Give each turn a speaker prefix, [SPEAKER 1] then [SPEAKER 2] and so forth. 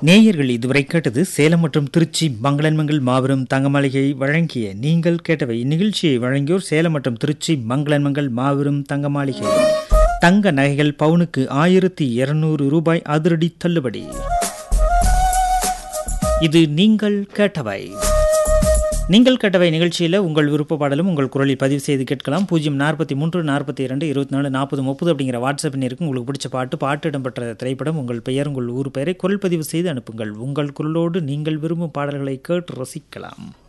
[SPEAKER 1] நேயர்கள் இதுவரை கேட்டது சேலம் மற்றும் திருச்சி மங்களன்மங்கள் மாபெரும் தங்கமாளிகை வழங்கிய நீங்கள் கேட்டவை இந்நிகழ்ச்சியை வழங்கியோர் சேலம் மற்றும் திருச்சி மங்களன்மங்கள் மாபெரும் தங்கமாளிகை தங்க நகைகள் பவுனுக்கு ஆயிரத்தி இருநூறு ரூபாய் அதிரடி தள்ளுபடி இது நீங்கள் கேட்டவை நீங்கள் கேட்டவை நிகழ்ச்சியில் உங்கள் விருப்ப பாடலும் உங்கள் குரலில் பதிவு செய்து கேட்கலாம் பூஜ்ஜியம் நாற்பத்தி மூன்று நாற்பத்தி இரண்டு இருபத்தி நாலு நாற்பது முப்பது அப்படிங்கிற வாட்ஸ்அப் எண்ணிற்கு உங்களுக்கு பிடிச்ச பாட்டு பாட்டு இடம்பெற்ற திரைப்படம் உங்கள் பெயர் உங்கள் ஊர் பெயரை குரல் பதிவு செய்து அனுப்புங்கள் உங்கள் குரலோடு நீங்கள் விரும்பும் பாடல்களை கேட்டு ரசிக்கலாம்